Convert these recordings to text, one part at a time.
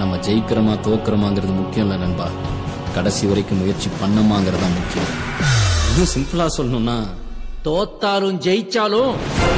நம்ம ஜெயிக்கிறோமா தோக்குறோமாங்கிறது முக்கியம் இல்லை நண்பா கடைசி வரைக்கும் முயற்சி பண்ணமாங்கிறது தான் முக்கியம் இன்னும் சிம்பிளா சொல்லணும்னா தோத்தாலும் ஜெயிச்சாலும்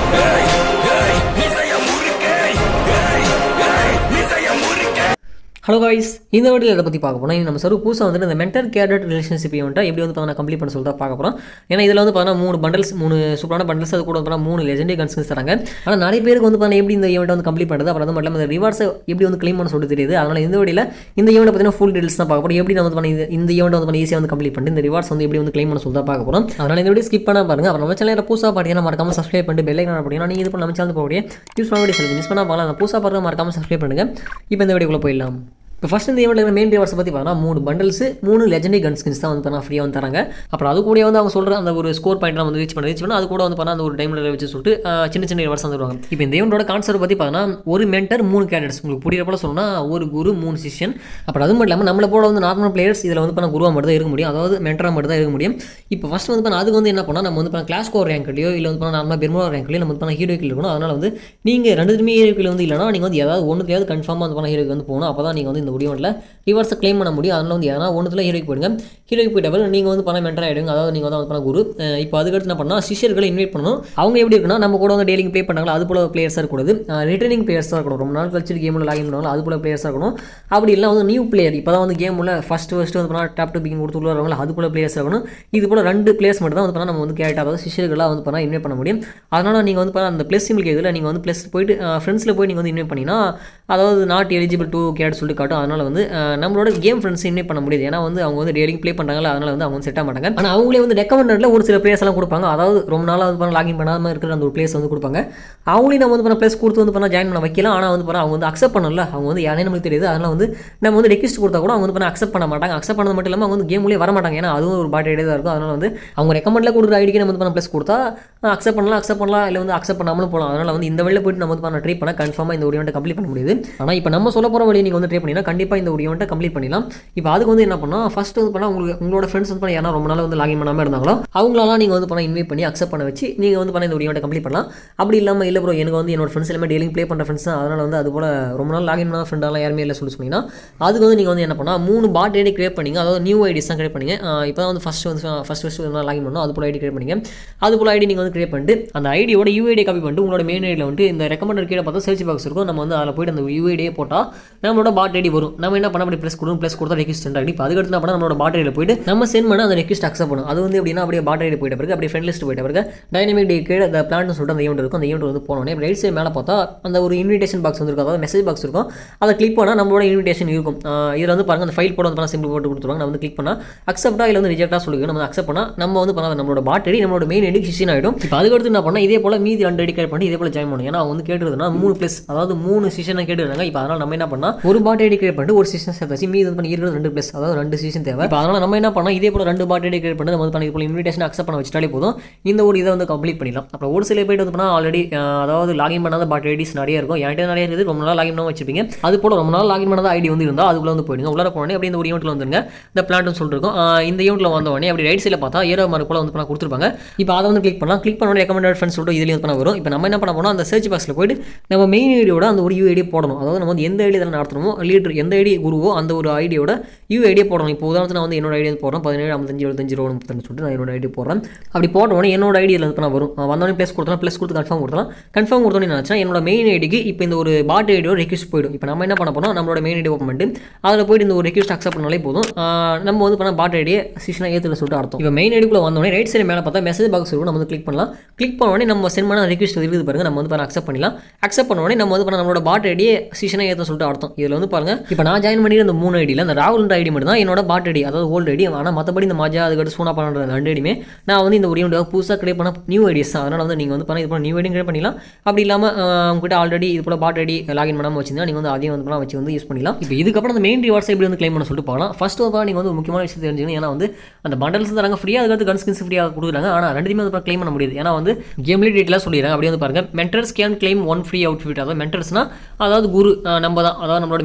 ஹலோ காய்ஸ் இந்த வீடியோ இதை பற்றி பார்க்க போனால் நம்ம சரு புதுசாக வந்துட்டு இந்த மென்டல் கேரட் ரிலேஷன்ஷிப் வந்துட்டு எப்படி வந்து பார்த்தா கம்ப்ளீட் பண்ண சொல்லிட்டு பார்க்க போகிறோம் ஏன்னா இதில் வந்து பார்த்தா மூணு பண்டல்ஸ் மூணு சூப்பரான பண்டல்ஸ் அது கூட வந்து பார்த்தா மூணு லெஜெண்டரி கன்ஸ்கன்ஸ் தராங்க ஆனால் நிறைய பேருக்கு வந்து பார்த்தா எப்படி இந்த ஈவெண்ட் வந்து கம்ப்ளீட் பண்ணுறது அப்புறம் அது மட்டும் இல்லாமல் இந்த ரிவார்ட்ஸை எப்படி வந்து க்ளைம் பண்ண சொல்லிட்டு தெரியுது அதனால் இந்த வீடியோவில் இந்த ஈவெண்ட் பார்த்தீங்கன்னா ஃபுல் டீல்ஸ் தான் பார்க்க போகிறோம் எப்படி நம்ம வந்து பண்ணி இந்த- இந்த ஈவெண்ட் வந்து பண்ணி ஈஸியாக வந்து கம்ப்ளீட் பண்ணிட்டு இந்த ரிவார்ட்ஸ் வந்து எப்படி வந்து க்ளைம் பண்ண சொல்லிட்டு பார்க்க போகிறோம் அதனால் இந்த வீடியோ ஸ்கிப் பண்ண பாருங்க அப்புறம் நம்ம சேனலில் புதுசாக பார்த்தீங்கன்னா மறக்காம சப்ஸ்கிரைப் பண்ணிட்டு பெல் ஐக்கான அப்படின்னா நீங்கள் இது பண்ண நம்ம சேனல் போகக்கூடிய யூஸ் பண்ண வீடியோ மிஸ் பண்ணால் பார்க்கலாம் அந்த புதுசாக பாருங்க மறக்காம சப்ஸ்கிரைப் பண்ணுங்க இப்போ இந்த வீடியோக்குள்ளே போயிடலாம் இப்போ ஃபஸ்ட் இந்த ஈவெண்ட்டில் மெயின் ரிவார்ட்ஸ் பற்றி பார்த்தா மூணு பண்டல்ஸ் மூணு லெஜெண்டரி கன் ஸ்கின்ஸ் தான் வந்து பண்ணா ஃப்ரீயாக வந்து தராங்க அப்புறம் அது கூட வந்து அவங்க சொல்கிற அந்த ஒரு ஸ்கோர் பாயிண்ட்லாம் வந்து ரீச் பண்ண ரீச் பண்ண அது கூட வந்து பண்ணா அந்த ஒரு டைமில் வச்சு சொல்லிட்டு ஆஹ், சின்ன சின்ன ரிவார்ட்ஸ் வந்து வருவாங்க இப்போ இந்த ஈவெண்ட்டோட கான்செப்ட் பற்றி பார்த்தா ஒரு மென்டர் மூணு கேரக்டர்ஸ் உங்களுக்கு புரியுற போல சொல்லணும்னா ஒரு குரு மூணு சிஷன் அப்புறம் அது மட்டும் இல்லாமல் நம்மளை போல வந்து நார்மல் பிளேயர்ஸ் இதில் வந்து பண்ண குருவாக மட்டும் தான் இருக்க முடியும் அதாவது மென்டராக மட்டும் தான் இருக்க முடியும் இப்போ ஃபஸ்ட் வந்து பண்ண அதுக்கு வந்து என்ன பண்ணால் நம்ம வந்து பண்ண கிளாஸ் கோர் ரேங்க்லையோ இல்லை வந்து பண்ண நார்மலாக பெர்மோலா ரேங்க்லையோ நம்ம வந்து பண்ண ஹீரோக்கில் இருக்கணும் அதனால் வந்து நீங்கள் ரெண்டுத்துமே ஹீரோக்கில் வந்து இல்லைனா நீங்கள் வந்து ஏதாவது ஒன்றுத்தையாவது கன்ஃபார்மாக வந்து பண்ண ஹீரோக்கு வந்து போகணும் அப்போ தான் நீங்கள் வந்து இந்த முடிவில் ரிவர்ஸை க்ளைம் பண்ண முடியும் அதனால் வந்து எதனா ஒன்றுத்தில் ஹீரோக்கு போயிடுங்க ஹீரோக்கு போயிட்ட பிறகு நீங்கள் வந்து பண்ண மென்டர் ஆகிடுங்க அதாவது நீங்கள் வந்து பண்ண குரு அஹ் இப்போ அதுக்கடுத்து என்ன பண்ணால் சிஷியர்களை இன்வைட் பண்ணணும் அவங்க எப்படி இருக்குன்னா நம்ம கூட வந்து டெய்லிங் ப்ளே பண்ணாங்களோ அது போல பிளேயர்ஸாக இருக்கக்கூடாது ரிட்டர்னிங் பிளேயர்ஸாக இருக்கணும் ரொம்ப நாள் கழிச்சு கேமில் லாகின் பண்ணுவாங்களோ அது போல பிளேயர்ஸாக இருக்கணும் அப்படி இல்லை வந்து நியூ பிளேயர் இப்போ தான் வந்து கேமில் ஃபஸ்ட்டு ஃபஸ்ட்டு வந்து பண்ணால் டாப் டு பிக்கிங் கொடுத்து உள்ள வரவங்களோ அது போல பிளேயர்ஸ் இருக்கணும் இது போல ரெண்டு பிளேயர்ஸ் மட்டும் தான் வந்து பண்ணால் நம்ம வந்து கேரக்டர் அதாவது சிஷியர்களாக வந்து பண்ணால் இன்வைட் பண்ண முடியும் அதனால் நீங்கள் வந்து பண்ண அந்த ப்ளஸ் சிம்பிள் கேட்குதுல நீங்கள் வந்து ப்ளஸ் போயிட்டு ஃப்ரெண்ட்ஸில் போய் நீங்கள் வந்து இன்வைட் பண்ணிங்கன்னா அதாவது நாட் எலிஜிபிள் டூ கேட் சொல்லிட்டு காட்டும் அதனால் வந்து அஹ், நம்மளோட கேம் ஃப்ரெண்ட்ஸ் இன்வைட் பண்ண முடியாது ஏன்னா வந்து அவங்க வந்து டெய்லிங் ப்ளே பண்ணுறாங்களா அதனால் வந்து அவங்க வந்து செட் ஆக மாட்டாங்க ஆனால் அவங்களே வந்து ரெக்கமெண்டடில் ஒரு சில பிளேஸ் எல்லாம் கொடுப்பாங்க அதாவது ரொம்ப நாளாக வந்து பண்ண லாகின் பண்ணாமல் இருக்கிற அந்த ஒரு பிளேஸ் வந்து கொடுப்பாங்க அவங்களையும் நம்ம வந்து பண்ண ப்ளஸ் கொடுத்து வந்து பண்ண ஜாயின் பண்ண வைக்கலாம் ஆனால் வந்து பண்ண அவங்க வந்து அக்செப்ட் பண்ணல அவங்க வந்து யாரே நமக்கு தெரியுது அதனால் வந்து நம்ம வந்து ரெக்வஸ்ட் கொடுத்தா கூட அவங்க வந்து பண்ண அக்செப்ட் பண்ண மாட்டாங்க அக்செப்ட் பண்ணது மட்டும் இல்லாமல் அவங்க வந்து கேம்லேயே வர மாட்டாங்க ஏன்னா அதுவும் ஒரு பாட் ஐடியா தான் இருக்கும் அதனால் வந்து அவங்க ரெக்கமெண்டில் கொடுக்குற ஐடிக்கு நம்ம வந்து பண்ண ப்ளஸ் கொடுத்தா அக்செப்ட் பண்ணலாம் அக்செப்ட் பண்ணலாம் இல்லை வந்து அக்செப்ட் பண்ணாமலும் போகலாம் அதனால் வந்து இந்த வழியில் போயிட்டு நம்ம வந்து பண்ண ட்ரை பண்ணால் கன்ஃபார்மாக இந்த ஒரு ஈவெண்ட்டை கம்ப்ளீட் பண்ண முடியுது ஆனால் இப்போ நம்ம சொல்ல போகிற வழி நீங்கள் வந்து ட்ரை பண்ணினா கண்டிப்பாக இந்த ஒரு ஈவெண்ட்டை கம்ப்ளீட் பண்ணிடலாம் இப்போ அதுக்கு வந்து என்ன பண்ணால் ஃபஸ்ட் வந்து பண்ணால் உங்களுக்கு உங்களோட ஃப்ரெண்ட்ஸ் வந்து பண்ண யாரா ரொம்ப நாள் வந்து லாகின் பண்ணாமல் இருந்தாங்களோ அவங்களெல்லாம் நீங்கள் வந்து பண்ண இன்வைட் பண்ணி அக்செப்ட் பண்ண வச்சு நீங்கள் வந்து பண்ண இந்த ஒரு ஈவெண்ட்டை கம்ப்ளீட் பண்ணலாம் அப்படி இல்லாமல் இல்லை ப்ரோ எனக்கு வந்து என்னோட ஃப்ரெண்ட்ஸ் எல்லாமே டெய்லிங் ப்ளே பண்ணுற ஃப்ரெண்ட்ஸ் தான் அதனால் வந்து அது போல் ரொம்ப நாள் லாகின் பண்ணாத ஃப்ரெண்டெல்லாம் யாருமே இல்லை சொல்லி சொன்னீங்கன்னா அதுக்கு வந்து நீங்கள் வந்து என்ன பண்ணால் மூணு பாட் ஐடி கிரியேட் பண்ணீங்க அதாவது நியூ ஐடிஸ் தான் கிரியேட் பண்ணீங்க இப்போ தான் வந்து ஃபஸ்ட் வந்து ஃபஸ்ட் ஃபஸ்ட் லாகின் பண்ணோம் அது போல் ஐடி கிரியேட் பண்ணீங்க அது போல் ஐடி நீங்கள் வந்து கிரியேட் பண்ணிட்டு அந்த ஐடியோட யூஐடி காப்பி பண்ணிட்டு உங்களோட மெயின் ஐடியில் வந்து இந்த ரெக்கமெண்டர் கீழே பார்த்தா சர்ச் பாக்ஸ் இருக்கும் நம்ம வந்து அதில் போயிட்டு அந்த யூஐடியே போட்டால் நம்மளோட பாட் ஐடி வரும் நம்ம என்ன பண்ண அப்படி ப்ளஸ் கொடுக்கும் ப்ளஸ் கொடுத்தா ரெக்வஸ்ட் சென்ட் ஆகி இப்போ அதுக்கடுத்து என்ன பண்ணால் நம்மளோட பாட் ஐடியில் போயிட்டு நம்ம சென்ட் பண்ண அந்த ரெக்வஸ்ட் அக்செப்ட் பண்ணும் அது வந்து எப்படின்னா அப்படியே பாட் ஐடி போயிட்ட பிறகு அப்படியே ஃப்ரெண்ட் லிஸ்ட் போயிட்ட பிறகு டைனமிக் டே கீழே அந்த பிளான் சொல்லிட்டு அந்த ஈவெண்ட் இருக்கும் அந்த ஈவெண்ட் வந்து போனோடனே ரைட் சைடு மேலே பார்த்தா அந்த ஒரு இன்விடேஷன் பாக்ஸ் வந்து இருக்கும் அதாவது மெசேஜ் பாக்ஸ் இருக்கும் அதை கிளிக் பண்ணால் நம்மளோட இன்விடேஷன் இருக்கும் இதில் வந்து பாருங்க அந்த ஃபைல் போட வந்து சிம்பிள் போட்டு கொடுத்துருவாங்க நம்ம வந்து கிளிக் பண்ணால் அக்செப்டா இல்லை வந்து ரிஜெக்டாக சொல்லுங்க நம்ம அக்செப்ட் பண்ணால் நம்ம வந்து பண்ணால் நம்மளோட பாட் ஐடி நம்மளோட மெயின் ஐடி சிஷன் ஆகிடும் இப்போ அதுக்கடுத்து என்ன பண்ணால் இதே போல் மீதி ரெண்டு ஐடி கிரியேட் பண்ணி இதே போல் ஜாயின் பண்ணும் ஏன்னா அவங்க வந்து கேட்டுருதுன்னா மூணு ப்ளஸ் அதாவது மூணு சீசனை கேட்டுருக்காங்க இப்போ அதனால் நம்ம என்ன பண்ணால் ஒரு பாட் ஐடி கிரியேட் பண்ணிட்டு ஒரு சீசன் சேர்த்தாச்சு மீதி வந்து பண்ணி இருக்கிறது ரெண்டு ப்ளஸ் அதாவது ரெண்டு சீசன் தேவை இப்போ அதனால் நம்ம என்ன பண்ணால் இதே போல் ரெண்டு பாட் ஐடி கிரியேட் பண்ணி நம்ம வந்து பண்ணி இது போல் இன்விடேஷன் அக்செப்ட் பண்ண வச்சிட்டாலே போதும் இந்த ஒரு இதை வந்து கம்ப்ளீட் பண்ணிடலாம் அப்புறம் ஒரு சில பேர் வந்து பண்ணால் ஆல்ரெடி அதாவது லாகின் பண்ணாத பாட் ஐடிஸ் நிறைய இருக்கும் என்கிட்ட நிறைய இருக்குது ரொம்ப நாள் லாகின் பண்ண வச்சிருப்பீங்க அது போல் ரொம்ப நாள் லாகின் பண்ணாத ஐடி வந்து இருந்தால் அதுக்குள்ள வந்து போயிடுங்க உள்ளார போனோடனே அப்படியே இந்த ஒரு ஈவெண்ட்டில் வந்துருங்க இந்த பிளான்ட்னு சொல்லிருக்கோம் ஆஹ் இந்த ஈவெண்ட்டில் வந்த உடனே அப்படி ரைட் சைடில் பார்த்தா ஏரோ மார்க் போல வந்து பண்ண கொடுத்துருப்பாங்க இப்போ அதை வந்து கிளிக் பண்ணலாம் கிளிக் பண்ண ரெக்கமெண்டட் ஃப்ரெண்ட்ஸ் சொல்லிட்டு இதுலேயும் வந்து பண்ண வரும் இப்போ நம்ம என்ன பண்ண போனால் அந்த சர்ச் பாக்ஸில் போயிட்டு நம்ம மெயின் ஐடியோட அந்த ஒரு யூஐடி போடணும் அதாவது நம்ம வந்து எந்த ஐடி இதில் நடத்தணுமோ லீடர் எந்த ஐடி குருவோ அந்த ஒரு ஐடியோட யூஐடியை போடணும் இப்போ உதாரணத்துக்கு நான் வந்து என்னோட ஐடியா போடுறேன் பதினேழு ஐம்பத்தஞ்சு எழுபத்தஞ்சு ரூபா முப்பத்தஞ்சு சொல்லிட்டு நான் என்னோட ஐடி போடுறேன் அப்படி போட்ட உடனே என்னோட ஐடி இதில் வந்து வரும் அஹ் வந்தோடனே ப்ளஸ் கொடுத்தலாம் ப்ளஸ் கொடுத்து கன்ஃபார்ம் கொடுத்தலாம் கன்ஃபார்ம் கொடுத்தோன்னே நினச்சா என்னோட மெயின் ஐடிக்கு இப்போ இந்த ஒரு பாட் ஐடியோட ரெக்வஸ்ட் போயிடும் இப்போ நம்ம என்ன பண்ண போறோம் நம்மளோட மெயின் ஐடி ஓப்பன் பண்ணிட்டு அதில் போயிட்டு இந்த ஒரு ரெக்வஸ்ட் அக்செப்ட் பண்ணாலே போதும் ஆஹ் நம்ம வந்து பண்ண பாட் ஐடியை சீசனாக ஏற்றுல சொல்லிட்டு அர்த்தம் இப்போ மெயின் ஐடிக்குள்ள வந்தோடனே ரைட் சைடு மேலே பார்த்தா மெசேஜ் பாக்ஸ் இருக்கும் நம்ம வந்து கிளிக் பண்ணலாம் கிளிக் பண்ண உடனே நம்ம சென்ட் பண்ண ரெக்வஸ்ட் இருக்குது பாருங்க நம்ம வந்து பண்ண அக்செப்ட் பண்ணலாம் அக்செப்ட் பண்ண உடனே நம்ம வந்து பண்ண நம்மளோட பாட் ஐடியை சீசனாக ஏற்ற சொல்லிட்டு அர்த்தம் இதில் வந்து பாருங்க இப்போ நான் ஜாயின் பண்ணிட்டு அந்த மூணு ஐடியில் அந்த ராகுல் ஐடி மட்டும் தான் என்னோட பாட் ஐடி அதாவது ஓல்டு ஐடி ஆனால் மற்றபடி இந்த மஜா அதுக்கடுத்து சூனா பண்ணுற ரெண்டு ஐடியுமே நான் வந்து இந்த ஒரு ஈவெண்ட் புதுசாக கிரியேட் பண்ண நியூ ஐடிஸ் தான் அதனால் வந்து நீங்கள் வந்து பண்ண இது பண்ண நியூ ஐடியும் கிரியேட் பண்ணிக்கலாம் அப்படி இல்லாமல் உங்ககிட்ட ஆல்ரெடி இது போல பாட் ஐடி லாகின் பண்ணாமல் வச்சிருந்தா நீங்கள் வந்து அதையும் வந்து பண்ண வச்சு வந்து யூஸ் பண்ணலாம் இப்போ இதுக்கப்புறம் அந்த மெயின் ரிவார்ட்ஸ் எப்படி வந்து கிளைம் பண்ண சொல்லிட்டு போகலாம் ஃபர்ஸ்ட் ஆஃப் ஆல் நீங்கள் வந்து ஒரு முக்கியமான விஷயம் தெரிஞ்சுக்கணும் ஏன்னா வந்து அந்த பண்டல்ஸ் தராங்க ஃப்ரீயாக அதுக்கடுத்து கன் ஸ்கின்ஸ் ஃப்ரீயாக கொடுக்குறாங்க ஆனால் ரெண்டுமே வந்து கிளைம் பண்ண முடியாது ஏன்னா வந்து கேம்லி டீட்டெயிலாக சொல்லிடுறாங்க அப்படியே வந்து பாருங்க mentors can claim one free outfit அதாவது மென்டர்ஸ்னா அதாவது குரு அஹ் நம்ம தான் அதாவது நம்மளோட மெயின் ஐடி தான்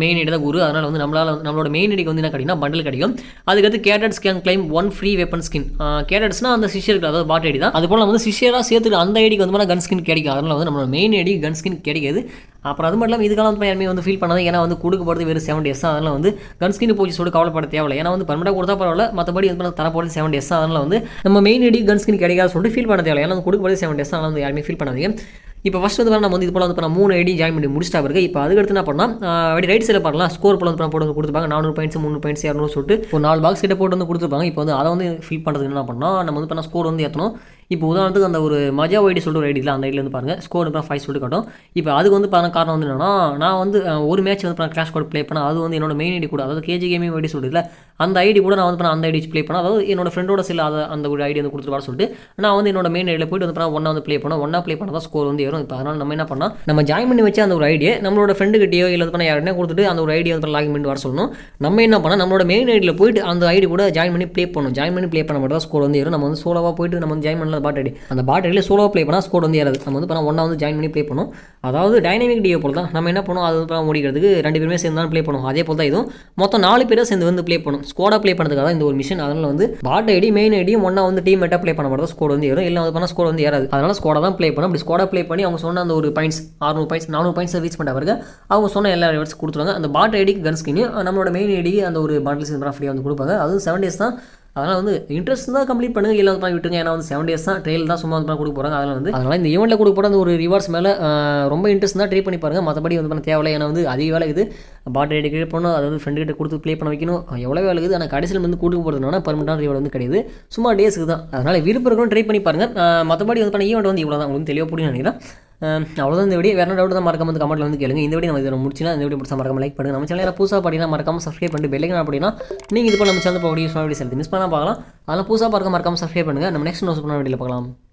ஊர் அதனால் வந்து நம்மளால் வந்து நம்மளோட மெயின் ஐடிக்கு வந்து என்ன கிடைக்கும்னா பண்டல் கிடைக்கும் அதுக்கடுத்து cadets can claim one free weapon skin கேடட்ஸ்னா அந்த சிஷியருக்கு அதாவது பாட் ஐடி தான் அது போல் வந்து சிஷியராக சேர்த்துட்டு அந்த ஐடிக்கு வந்து கன் ஸ்கின் கிடைக்கும் அதனால் வந்து நம்மளோட மெயின் ஐடி கன் ஸ்கின் கிடைக்காது அப்புறம் அது மட்டும் இல்லாமல் இதுக்கெல்லாம் வந்து யாருமே வந்து ஃபீல் பண்ணாது ஏன்னா வந்து கொடுக்கப்படுறது வெறும் செவன் டேஸ் தான் அதனால் வந்து கன் ஸ்கின் போச்சு சொல்லி கவலைப்பட தேவையில்லை ஏன்னா வந்து பர்மனெண்டாக கொடுத்தா பரவாயில்ல மற்றபடி வந்து தரப்போகிறது செவன் டேஸ் தான் அதனால் வந்து நம்ம மெயின் ஐடி கன் ஸ்கின் கிடைக்காது சொல்லிட்டு ஃபீல் பண்ண தேவையில்லை ஏன்னா வந்து கொடுக்கப்படுறது செவன் டேஸ் தான் அதனால் வந்து யாருமே ஃபீல் பண்ணாதீங்க இப்போ ஃபஸ்ட் வந்து நம்ம வந்து இது போல் வந்து பண்ண மூணு ஐடி ஜாயின் பண்ணி முடிச்சிட்டா பிறகு இப்போ அதுக்கடுத்து என்ன பண்ணலாம் அப்படி ரைட் சைடில் பார்க்கலாம் ஸ்கோர் போல வந்து போட்டு வந்து கொடுத்துருப்பாங்க நானூறு பாயிண்ட்ஸ் மூணு பாயிண்ட்ஸ் இரநூறு சொல்லிட்டு ஒரு நாலு பாக்ஸ் கிட்ட போட்டு வந்து கொடுத்துருப்பாங்க இப்போ வந்து அதை வந்து ஃபில் பண்ணுறதுக்கு என்ன பண்ணோம் நம்ம வந்து பண்ண ஸ்கோர் வந்து ஏற்றணும் இப்போ உதாரணத்துக்கு அந்த ஒரு மஜா ஐடி சொல்லிட்டு ஒரு ஐடி இல்லை அந்த ஐடியில் வந்து பாருங்கள் ஸ்கோர் இப்போ ஃபைவ் சொல்லிட்டு காட்டும் இப்போ அதுக்கு வந்து பாருங்க காரணம் வந்து என்னன்னா நான் வந்து அஹ், ஒரு மேட்ச் வந்து நான் கிளாஸ் கோட் ப்ளே பண்ணேன் அது வந்து என்னோட மெயின் ஐடி கூட அதாவது கேஜி கேமிங் ஐடி சொல்லிட்டு அந்த ஐடி கூட நான் வந்து பண்ண அந்த ஐடி ப்ளே பண்ணேன் அதாவது என்னோட ஃப்ரெண்டோட சில அதை அந்த ஒரு ஐடி வந்து கொடுத்துட்டு வர சொல்லிட்டு நான் வந்து என்னோட மெயின் ஐடியில் போயிட்டு வந்து ஒன்றா வந்து ப்ளே பண்ணோம் ஒன்றா ப்ளே பண்ணால் தான் ஸ்கோர் வந்து ஏறும் இப்போ அதனால் நம்ம என்ன பண்ணால் நம்ம ஜாயின் பண்ணி வச்ச அந்த ஒரு ஐடியை நம்மளோட ஃப்ரெண்டுகிட்டயோ இல்லை பண்ண யாருனே கொடுத்துட்டு அந்த ஒரு ஐடியா வந்து லாகின் பண்ணி வர சொல்லணும் நம்ம என்ன பண்ணால் நம்மளோட மெயின் ஐடியில் போயிட்டு அந்த ஐடி கூட ஜாயின் பண்ணி ப்ளே பண்ணணும் ஜாயின் பண்ணி ப்ளே பண்ண மட்டும் தான் ஸ்கோர் வந்து ஏறும் நம்ம வந்து சோலோவாக போயிட்டு நம்ம வந்து ஜாயின் பண்ணல பாட் ஐடி அந்த பாட் ஐடியில் சோலோவாக ப்ளே பண்ணால் ஸ்கோர் வந்து ஏறாது நம்ம வந்து பண்ண ஒன்றா வந்து ஜாயின் பண்ணி ப்ளே பண்ணணும் அதாவது டைனமிக் டியோ போல் தான் நம்ம என்ன பண்ணுவோம் அது வந்து முடிக்கிறதுக்கு ரெண்டு பேருமே சேர்ந்து தான் ப்ளே பண்ணுவோம் அதே போல் தான் இதுவும் மொத்தம் நாலு பேரை சேர்ந்து வந்து ப்ளே பண்ணும் ஸ்கோடாக ப்ளே பண்ணுறதுக்காக தான் இந்த ஒரு மிஷன் அதனால் வந்து பாட் ஐடி மெயின் ஐடியும் ஒன்றா வந்து டீம் மேட்டாக ப்ளே பண்ண மட்டும் ஸ்கோர் வந்து ஏறும் இல்லை வந்து பண்ணால் ஸ்கோர் வந்து ஏறாது அதனால் ஸ்கோடா தான் ப்ளே பண்ணும் அப்படி ஸ்கோடா ப்ளே பண்ணி அவங்க சொன்ன அந்த ஒரு பாயிண்ட்ஸ் அறுநூறு பாயிண்ட்ஸ் நானூறு பாயிண்ட்ஸ் ரீச் பண்ண பிறகு அவங்க சொன்ன எல்லா ரிவர்ஸ் கொடுத்துருவாங்க அந்த பாட் ஐடிக்கு கன் ஸ்கின்னு நம்மளோட மெயின் ஐடிக்கு அந்த ஒரு பாட்டில்ஸ் ஃப்ரீயாக வந்து கொடுப்பாங்க அதுவும் செவன் டேஸ் தான் அதனால் வந்து இன்ட்ரெஸ்ட் தான் கம்ப்ளீட் பண்ணுங்க இல்லை வந்து பண்ணி விட்டுருங்க ஏன்னா வந்து செவன் டேஸ் தான் ட்ரெயில் தான் சும்மா வந்து பண்ண கொடுக்க போகிறாங்க அதனால் வந்து அதனால் இந்த ஈவெண்ட்டில் கொடுக்க போகிற அந்த ஒரு ரிவார்ட்ஸ் மேலே ரொம்ப இன்ட்ரெஸ்ட் தான் ட்ரை பண்ணி பாருங்க மற்றபடி வந்து பண்ண தேவையில்லை ஏன்னா வந்து அதிக வேலை இது பாட் ஐடி கிரியேட் பண்ணணும் அதாவது ஃப்ரெண்டு கிட்ட கொடுத்து ப்ளே பண்ண வைக்கணும் எவ்வளோ வேலை இருக்குது ஆனால் கடைசியில் வந்து கூட்டு போகிறதுனால பர்மனெண்டான ரிவார்டு வந்து கிடையாது சும்மா டேஸுக்கு தான் அதனால் விருப்பம் இருக்கணும் ட்ரை பண்ணி பாருங்க அஹ் மற்றபடி வந்து பண்ண ஈவெண்ட் வந்து இவ்வளோ தான் உங்களுக்கு தெளிவாக புரியும் நினைக்கிறேன் அஹ் அவ்வளோதான் இந்த வீடியோ வேறு டவுட் தான் மறக்காம வந்து கமெண்ட்ல வந்து கேளுங்க இந்த வீடியோ நம்ம இதில் முடிச்சுனா இந்த வீடியோ பிடிச்சா மறக்காம லைக் பண்ணுங்க நம்ம சேனலில் புதுசாக படினா மறக்காம சப்ஸ்கிரைப் பண்ணிட்டு பெல்லைக்கன் அப்படின்னா நீங்கள் இது போல் நம்ம சேனல் போகக்கூடிய வீடியோஸ் எடுத்து மிஸ் பண்ணால் பார்க்கலாம் அதெல்லாம் புதுசாக பார்க்க மறக்காம சப்ஸ்கிரைப் பண்ணுங்கள் நம்ம நெக்ஸ்ட் நோஸ் பண்ண வீடியோவில் பார்க்கலாம்